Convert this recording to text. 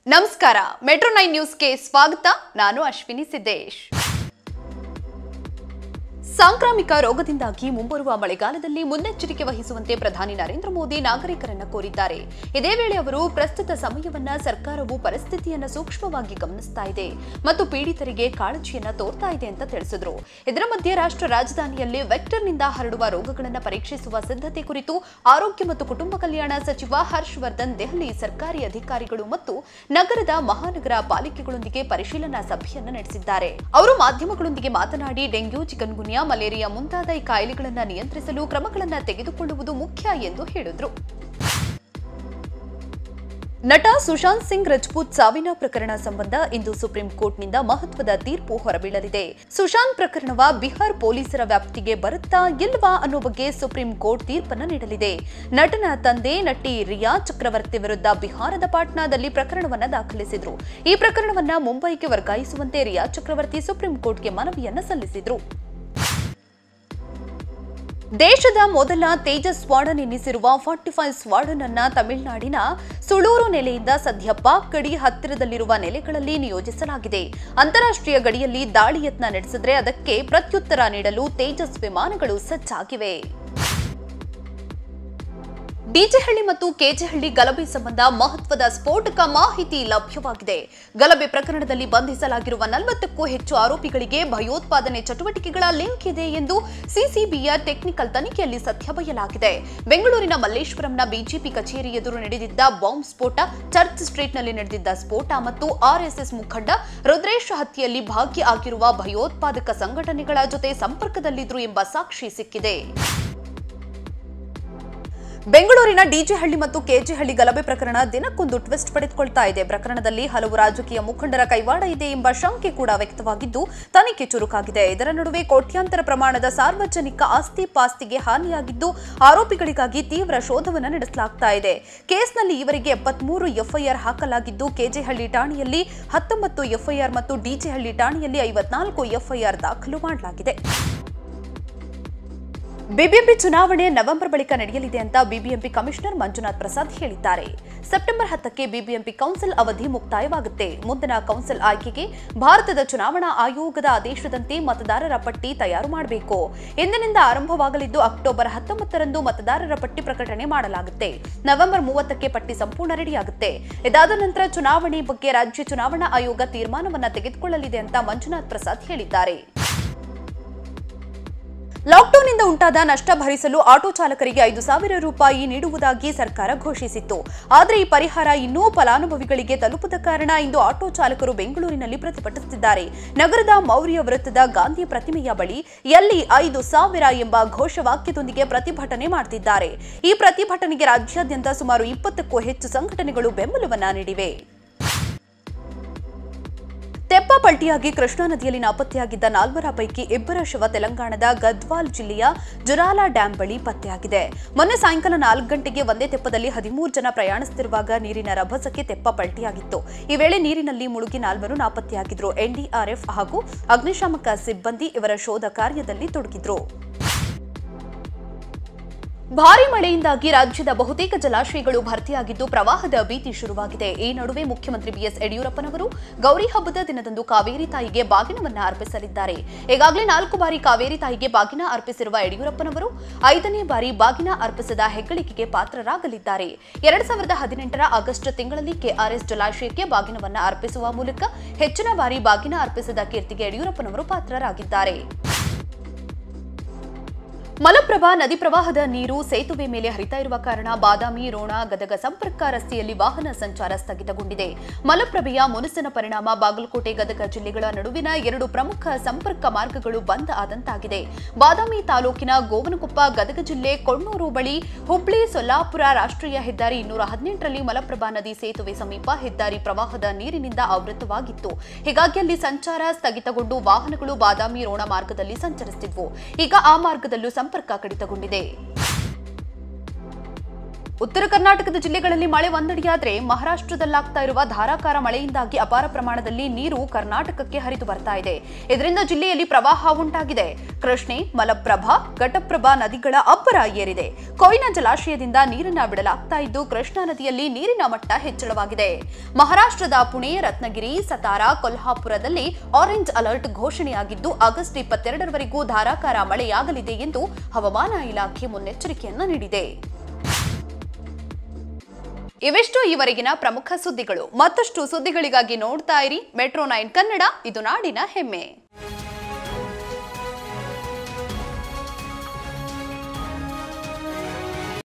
ನಮಸ್ಕಾರ metro nine ನ್ಯೂಸ್ಗೆ ಸ್ವಾಗತ ನಾನು ಅಶ್ವಿನಿ ಸಿದ್ದೇಶ್ ಸಾಂಕ್ರಾಮಿಕ ರೋಗದಿಂದಾಗಿ ಮುಂಬರುವ ಮಳೆಗಾಲದಲ್ಲಿ ಮುನ್ನೆಚ್ಚರಿಕೆ ವಹಿಸುವಂತೆ ಪ್ರಧಾನಿ ನರೇಂದ್ರ ಮೋದಿ ನಾಗರಿಕರನ್ನ ಕೋರಿದ್ದಾರೆ ಇದೇ ವೇಳೆ ಅವರು ಪ್ರಸ್ತುತ ಸಮಯವನ್ನ ಸರ್ಕಾರವು ಪರಿಸ್ಥಿತಿಯನ್ನ ಸೂಕ್ಷ್ಮವಾಗಿ ಗಮನಿಸ್ತಾ ಇದೆ ಮತ್ತು ಪೀಡಿತರಿಗೆ ಕಾಳಜಿಯನ್ನ ತೋರ್ತಾ ಇದೆ ಅಂತ ತಿಳಿಸಿದ್ರು ಇದರ ಮಧ್ಯೆ ರಾಷ್ಟ್ರ ರಾಜಧಾನಿಯಲ್ಲಿ ವೆಕ್ಟರ್ನಿಂದ ಹರಡುವ ರೋಗಗಳನ್ನು ಪರೀಕ್ಷಿಸುವ ಸಿದ್ಧತೆ ಕುರಿತು ಆರೋಗ್ಯ ಮತ್ತು ಕುಟುಂಬ ಕಲ್ಯಾಣ ಸಚಿವ ಹರ್ಷವರ್ಧನ್ ದೆಹಲಿ ಸರ್ಕಾರಿ ಅಧಿಕಾರಿಗಳು ಮತ್ತು ನಗರದ ಮಹಾನಗರ ಪಾಲಿಕೆಗಳೊಂದಿಗೆ ಪರಿಶೀಲನಾ ಸಭೆಯನ್ನು ನಡೆಸಿದ್ದಾರೆ ಅವರು ಮಾಧ್ಯಮಗಳೊಂದಿಗೆ ಮಾತನಾಡಿ ಡೆಂಗ್ಯೂ ಚಿಕನ್ಗುನ್ಯಾ ಮಲೇರಿಯಾ ಮುಂತಾದ ಈ ಕಾಯಿಲೆಗಳನ್ನು ನಿಯಂತ್ರಿಸಲು ಕ್ರಮಗಳನ್ನು ತೆಗೆದುಕೊಳ್ಳುವುದು ಮುಖ್ಯ ಎಂದು ಹೇಳಿದರು ನಟ ಸುಶಾಂತ್ ಸಿಂಗ್ ರಜಪೂತ್ ಸಾವಿನ ಪ್ರಕರಣ ಸಂಬಂಧ ಇಂದು ಸುಪ್ರೀಂ ಕೋರ್ಟ್ನಿಂದ ಮಹತ್ವದ ತೀರ್ಪು ಹೊರಬೀಳಲಿದೆ ಸುಶಾಂತ್ ಪ್ರಕರಣವ ಬಿಹಾರ್ ಪೊಲೀಸರ ವ್ಯಾಪ್ತಿಗೆ ಬರುತ್ತಾ ಇಲ್ವಾ ಅನ್ನೋ ಬಗ್ಗೆ ಸುಪ್ರೀಂ ಕೋರ್ಟ್ ತೀರ್ಪನ್ನು ನೀಡಲಿದೆ ನಟನ ತಂದೆ ನಟಿ ರಿಯಾ ಚಕ್ರವರ್ತಿ ವಿರುದ್ಧ ಬಿಹಾರದ ಪಾಟ್ನಾದಲ್ಲಿ ಪ್ರಕರಣವನ್ನ ದಾಖಲಿಸಿದ್ರು ಈ ಪ್ರಕರಣವನ್ನ ಮುಂಬೈಗೆ ವರ್ಗಾಯಿಸುವಂತೆ ರಿಯಾ ಚಕ್ರವರ್ತಿ ಸುಪ್ರೀಂ ಕೋರ್ಟ್ಗೆ ಮನವಿಯನ್ನ ಸಲ್ಲಿಸಿದ್ರು ದೇಶದ ಮೊದಲ ತೇಜಸ್ ಸ್ವಾಡನ್ ಎನ್ನಿಸಿರುವ ಫಾರ್ಟಿ ಫೈವ್ ಸ್ವಾಡನ್ ಅನ್ನ ತಮಿಳುನಾಡಿನ ಸುಳೂರು ನೆಲೆಯಿಂದ ಸದ್ಯ ಪಾಕ್ ಗಡಿ ಹತ್ತಿರದಲ್ಲಿರುವ ನೆಲೆಗಳಲ್ಲಿ ನಿಯೋಜಿಸಲಾಗಿದೆ ಅಂತಾರಾಷ್ಟ್ರೀಯ ಗಡಿಯಲ್ಲಿ ದಾಳಿ ಯತ್ನ ನಡೆಸಿದ್ರೆ ಅದಕ್ಕೆ ಪ್ರತ್ಯುತ್ತರ ನೀಡಲು ತೇಜಸ್ ವಿಮಾನಗಳು ಸಜ್ಜಾಗಿವೆ ಡಿಜೆಹಳ್ಳಿ ಮತ್ತು ಕೆಜೆಹಳ್ಳಿ ಗಲಭೆ ಸಂಬಂಧ ಮಹತ್ವದ ಸ್ಫೋಟಕ ಮಾಹಿತಿ ಲಭ್ಯವಾಗಿದೆ ಗಲಭೆ ಪ್ರಕರಣದಲ್ಲಿ ಬಂಧಿಸಲಾಗಿರುವ ನಲವತ್ತಕ್ಕೂ ಹೆಚ್ಚು ಆರೋಪಿಗಳಿಗೆ ಭಯೋತ್ಪಾದನೆ ಚಟುವಟಿಕೆಗಳ ಲಿಂಕ್ ಇದೆ ಎಂದು ಸಿಸಿಬಿಯ ಟೆಕ್ನಿಕಲ್ ತನಿಖೆಯಲ್ಲಿ ಸತ್ಯಬಯಲಾಗಿದೆ ಬೆಂಗಳೂರಿನ ಮಲ್ಲೇಶ್ವರಂನ ಬಿಜೆಪಿ ಕಚೇರಿ ಎದುರು ನಡೆದಿದ್ದ ಬಾಂಬ್ ಸ್ಫೋಟ ಚರ್ಚ್ ಸ್ಟ್ರೀಟ್ನಲ್ಲಿ ನಡೆದಿದ್ದ ಸ್ಫೋಟ ಮತ್ತು ಆರ್ಎಸ್ಎಸ್ ಮುಖಂಡ ರುದ್ರೇಶ್ ಹತ್ಯೆಯಲ್ಲಿ ಭಾಗಿಯಾಗಿರುವ ಭಯೋತ್ಪಾದಕ ಸಂಘಟನೆಗಳ ಜೊತೆ ಸಂಪರ್ಕದಲ್ಲಿದ್ರು ಎಂಬ ಸಾಕ್ಷಿ ಸಿಕ್ಕಿದೆ ಬೆಂಗಳೂರಿನ ಡಿಜೆಹಳ್ಳಿ ಮತ್ತು ಕೆಜೆಹಳ್ಳಿ ಗಲಭೆ ಪ್ರಕರಣ ದಿನಕ್ಕೊಂದು ಟ್ವಿಸ್ಟ್ ಪಡೆದುಕೊಳ್ತಾ ಇದೆ ಪ್ರಕರಣದಲ್ಲಿ ಹಲವು ರಾಜಕೀಯ ಮುಖಂಡರ ಕೈವಾಡ ಇದೆ ಎಂಬ ಶಂಕೆ ಕೂಡ ವ್ಯಕ್ತವಾಗಿದ್ದು ತನಿಖೆ ಚುರುಕಾಗಿದೆ ಇದರ ನಡುವೆ ಕೋಟ್ಯಾಂತರ ಪ್ರಮಾಣದ ಸಾರ್ವಜನಿಕ ಆಸ್ತಿ ಪಾಸ್ತಿಗೆ ಹಾನಿಯಾಗಿದ್ದು ಆರೋಪಿಗಳಿಗಾಗಿ ತೀವ್ರ ಶೋಧವನ್ನು ನಡೆಸಲಾಗ್ತಾ ಇದೆ ಕೇಸ್ನಲ್ಲಿ ಇವರಿಗೆ ಎಪ್ಪತ್ಮೂರು ಎಫ್ಐಆರ್ ಹಾಕಲಾಗಿದ್ದು ಕೆಜೆಹಳ್ಳಿ ಠಾಣೆಯಲ್ಲಿ ಹತ್ತೊಂಬತ್ತು ಎಫ್ಐಆರ್ ಮತ್ತು ಡಿಜೆಹಳ್ಳಿ ಠಾಣೆಯಲ್ಲಿ ಐವತ್ನಾಲ್ಕು ಎಫ್ಐಆರ್ ದಾಖಲು ಮಾಡಲಾಗಿದೆ ಬಿಬಿಎಂಪಿ ಚುನಾವಣೆ ನವೆಂಬರ್ ಬಳಿಕ ನಡೆಯಲಿದೆ ಅಂತ ಬಿಬಿಎಂಪಿ ಕಮಿಷನರ್ ಮಂಜುನಾಥ್ ಪ್ರಸಾದ್ ಹೇಳಿದ್ದಾರೆ ಸೆಪ್ಟೆಂಬರ್ ಹತ್ತಕ್ಕೆ ಬಿಬಿಎಂಪಿ ಕೌನ್ಸಿಲ್ ಅವಧಿ ಮುಕ್ತಾಯವಾಗುತ್ತೆ ಮುಂದಿನ ಕೌನ್ಸಿಲ್ ಆಯ್ಕೆಗೆ ಭಾರತದ ಚುನಾವಣಾ ಆಯೋಗದ ಆದೇಶದಂತೆ ಮತದಾರರ ಪಟ್ಟಿ ತಯಾರು ಮಾಡಬೇಕು ಇಂದಿನಿಂದ ಆರಂಭವಾಗಲಿದ್ದು ಅಕ್ಟೋಬರ್ ಹತ್ತೊಂಬತ್ತರಂದು ಮತದಾರರ ಪಟ್ಟಿ ಪ್ರಕಟಣೆ ಮಾಡಲಾಗುತ್ತೆ ನವೆಂಬರ್ ಮೂವತ್ತಕ್ಕೆ ಪಟ್ಟಿ ಸಂಪೂರ್ಣ ರೆಡಿಯಾಗುತ್ತೆ ಇದಾದ ನಂತರ ಚುನಾವಣೆ ಬಗ್ಗೆ ರಾಜ್ಯ ಚುನಾವಣಾ ಆಯೋಗ ತೀರ್ಮಾನವನ್ನ ತೆಗೆದುಕೊಳ್ಳಲಿದೆ ಅಂತ ಮಂಜುನಾಥ್ ಪ್ರಸಾದ್ ಹೇಳಿದ್ದಾರೆ ಲಾಕ್ಡೌನ್ನಿಂದ ಉಂಟಾದ ನಷ್ಟ ಭರಿಸಲು ಆಟೋ ಚಾಲಕರಿಗೆ ಐದು ಸಾವಿರ ರೂಪಾಯಿ ನೀಡುವುದಾಗಿ ಸರ್ಕಾರ ಘೋಷಿಸಿತ್ತು ಆದರೆ ಈ ಪರಿಹಾರ ಇನ್ನೂ ಫಲಾನುಭವಿಗಳಿಗೆ ತಲುಪದ ಕಾರಣ ಇಂದು ಆಟೋ ಚಾಲಕರು ಬೆಂಗಳೂರಿನಲ್ಲಿ ಪ್ರತಿಭಟಿಸುತ್ತಿದ್ದಾರೆ ನಗರದ ಮೌರ್ಯ ವೃತ್ತದ ಗಾಂಧಿ ಪ್ರತಿಮೆಯ ಬಳಿ ಎಲ್ಲಿ ಐದು ಸಾವಿರ ಎಂಬ ಘೋಷವಾಕ್ಯದೊಂದಿಗೆ ಪ್ರತಿಭಟನೆ ಮಾಡುತ್ತಿದ್ದಾರೆ ಈ ಪ್ರತಿಭಟನೆಗೆ ರಾಜ್ಯಾದ್ಯಂತ ಸುಮಾರು ಇಪ್ಪತ್ತಕ್ಕೂ ಹೆಚ್ಚು ಸಂಘಟನೆಗಳು ಬೆಂಬಲವನ್ನ ನೀಡಿವೆ ತೆಪ್ಪ ಪಲ್ಟಿಯಾಗಿ ಕೃಷ್ಣಾ ನದಿಯಲ್ಲಿ ನಾಪತ್ತೆಯಾಗಿದ್ದ ನಾಲ್ವರ ಪೈಕಿ ಇಬ್ಬರ ಶವ ತೆಲಂಗಾಣದ ಗದ್ವಾಲ್ ಜಿಲ್ಲೆಯ ಜುರಾಲಾ ಡ್ಯಾಂ ಬಳಿ ಪತ್ತೆಯಾಗಿದೆ ಮೊನ್ನೆ ಸಾಯಂಕಾಲ ನಾಲ್ಕು ಗಂಟೆಗೆ ಒಂದೇ ತೆಪ್ಪದಲ್ಲಿ ಹದಿಮೂರು ಜನ ಪ್ರಯಾಣಿಸುತ್ತಿರುವಾಗ ನೀರಿನ ರಭಸಕ್ಕೆ ತೆಪ್ಪ ಪಲ್ಟಿಯಾಗಿತ್ತು ಈ ವೇಳೆ ನೀರಿನಲ್ಲಿ ಮುಳುಗಿ ನಾಲ್ವರು ನಾಪತ್ತೆಯಾಗಿದ್ರು ಎನ್ಡಿಆರ್ಎಫ್ ಹಾಗೂ ಅಗ್ನಿಶಾಮಕ ಸಿಬ್ಬಂದಿ ಇವರ ಶೋಧ ಕಾರ್ಯದಲ್ಲಿ ತೊಡಗಿದ್ರು ಭಾರಿ ಮಳೆಯಿಂದಾಗಿ ರಾಜ್ಯದ ಬಹುತೇಕ ಜಲಾಶಯಗಳು ಭರ್ತಿಯಾಗಿದ್ದು ಪ್ರವಾಹದ ಭೀತಿ ಶುರುವಾಗಿದೆ ಈ ನಡುವೆ ಮುಖ್ಯಮಂತ್ರಿ ಬಿಎಸ್ ಯಡಿಯೂರಪ್ಪನವರು ಗೌರಿ ಹಬ್ಬದ ದಿನದಂದು ಕಾವೇರಿ ತಾಯಿಗೆ ಬಾಗಿನವನ್ನ ಅರ್ಪಿಸಲಿದ್ದಾರೆ ಈಗಾಗಲೇ ನಾಲ್ಕು ಬಾರಿ ಕಾವೇರಿ ತಾಯಿಗೆ ಬಾಗಿನ ಅರ್ಪಿಸಿರುವ ಯಡಿಯೂರಪ್ಪನವರು ಐದನೇ ಬಾರಿ ಬಾಗಿನ ಅರ್ಪಿಸದ ಹೆಗ್ಗಳಿಕೆಗೆ ಪಾತ್ರರಾಗಲಿದ್ದಾರೆ ಎರಡ್ ಸಾವಿರದ ಹದಿನೆಂಟರ ಆಗಸ್ಟ್ ತಿಂಗಳಲ್ಲಿ ಕೆಆರ್ಎಸ್ ಜಲಾಶಯಕ್ಕೆ ಬಾಗಿನವನ್ನ ಅರ್ಪಿಸುವ ಮೂಲಕ ಹೆಚ್ಚಿನ ಬಾರಿ ಬಾಗಿನ ಅರ್ಪಿಸಿದ ಕೀರ್ತಿಗೆ ಯಡಿಯೂರಪ್ಪನವರು ಪಾತ್ರರಾಗಿದ್ದಾರೆ ಮಲಪ್ರಭಾ ನದಿ ಪ್ರವಾಹದ ನೀರು ಸೇತುವೆ ಮೇಲೆ ಹರಿತಾ ಇರುವ ಕಾರಣ ಬಾದಾಮಿ ರೋಣ ಗದಗ ಸಂಪರ್ಕ ರಸ್ತೆಯಲ್ಲಿ ವಾಹನ ಸಂಚಾರ ಸ್ಥಗಿತಗೊಂಡಿದೆ ಮಲಪ್ರಭೆಯ ಮುನಸಿನ ಪರಿಣಾಮ ಬಾಗಲಕೋಟೆ ಗದಗ ಜಿಲ್ಲೆಗಳ ನಡುವಿನ ಎರಡು ಪ್ರಮುಖ ಸಂಪರ್ಕ ಮಾರ್ಗಗಳು ಬಂದ್ ಆದಂತಾಗಿದೆ ಬಾದಾಮಿ ತಾಲೂಕಿನ ಗೋವನಕೊಪ್ಪ ಗದಗ ಜಿಲ್ಲೆ ಕೊಣ್ಣೂರು ಬಳಿ ಹುಬ್ಳಿ ಸೊಲ್ಲಾಪುರ ರಾಷ್ಟ್ರೀಯ ಹೆದ್ದಾರಿ ಇನ್ನೂರ ಹದಿನೆಂಟರಲ್ಲಿ ಮಲಪ್ರಭಾ ನದಿ ಸೇತುವೆ ಸಮೀಪ ಹೆದ್ದಾರಿ ಪ್ರವಾಹದ ನೀರಿನಿಂದ ಆವೃತವಾಗಿತ್ತು ಹೀಗಾಗಿ ಅಲ್ಲಿ ಸಂಚಾರ ಸ್ಥಗಿತಗೊಂಡು ವಾಹನಗಳು ಬಾದಾಮಿ ರೋಣ ಮಾರ್ಗದಲ್ಲಿ ಸಂಚರಿಸುತ್ತಿದ್ವು ಈಗ ಆ ಮಾರ್ಗದಲ್ಲೂ ಸಂಪರ್ಕ ಕಡಿತಗೊಂಡಿದೆ ಉತ್ತರ ಕರ್ನಾಟಕದ ಜಿಲ್ಲೆಗಳಲ್ಲಿ ಮಳೆ ಒಂದಡಿಯಾದ್ರೆ ಮಹಾರಾಷ್ಟ್ರದಲ್ಲಾಗ್ತಾ ಇರುವ ಧಾರಾಕಾರ ಮಳೆಯಿಂದಾಗಿ ಅಪಾರ ಪ್ರಮಾಣದಲ್ಲಿ ನೀರು ಕರ್ನಾಟಕಕ್ಕೆ ಹರಿದು ಬರ್ತಾ ಇದೆ ಇದರಿಂದ ಜಿಲ್ಲೆಯಲ್ಲಿ ಪ್ರವಾಹ ಉಂಟಾಗಿದೆ ಕೃಷ್ಣೆ ಮಲಪ್ರಭಾ ಘಟಪ್ರಭಾ ನದಿಗಳ ಅಬ್ಬರ ಏರಿದೆ ಕೊಯ್ನಾ ಜಲಾಶಯದಿಂದ ನೀರನ್ನ ಬಿಡಲಾಗ್ತಾ ಇದ್ದು ಕೃಷ್ಣಾ ನದಿಯಲ್ಲಿ ನೀರಿನ ಮಟ್ಟ ಹೆಚ್ಚಳವಾಗಿದೆ ಮಹಾರಾಷ್ಟ್ರದ ಪುಣೆ ರತ್ನಗಿರಿ ಸತಾರಾ ಕೊಲ್ಹಾಪುರದಲ್ಲಿ ಆರೆಂಜ್ ಅಲರ್ಟ್ ಘೋಷಣೆಯಾಗಿದ್ದು ಆಗಸ್ಟ್ ಇಪ್ಪತ್ತೆರಡರವರೆಗೂ ಧಾರಾಕಾರ ಮಳೆಯಾಗಲಿದೆ ಎಂದು ಹವಾಮಾನ ಇಲಾಖೆ ಮುನ್ನೆಚ್ಚರಿಕೆಯನ್ನ ನೀಡಿದೆ ಇವೆಷ್ಟು ಈವರೆಗಿನ ಪ್ರಮುಖ ಸುದ್ದಿಗಳು ಮತ್ತಷ್ಟು ಸುದ್ದಿಗಳಿಗಾಗಿ ನೋಡ್ತಾ ಇರಿ ಮೆಟ್ರೋ ನೈನ್ ಕನ್ನಡ ಇದು ನಾಡಿನ ಹೆಮ್ಮೆ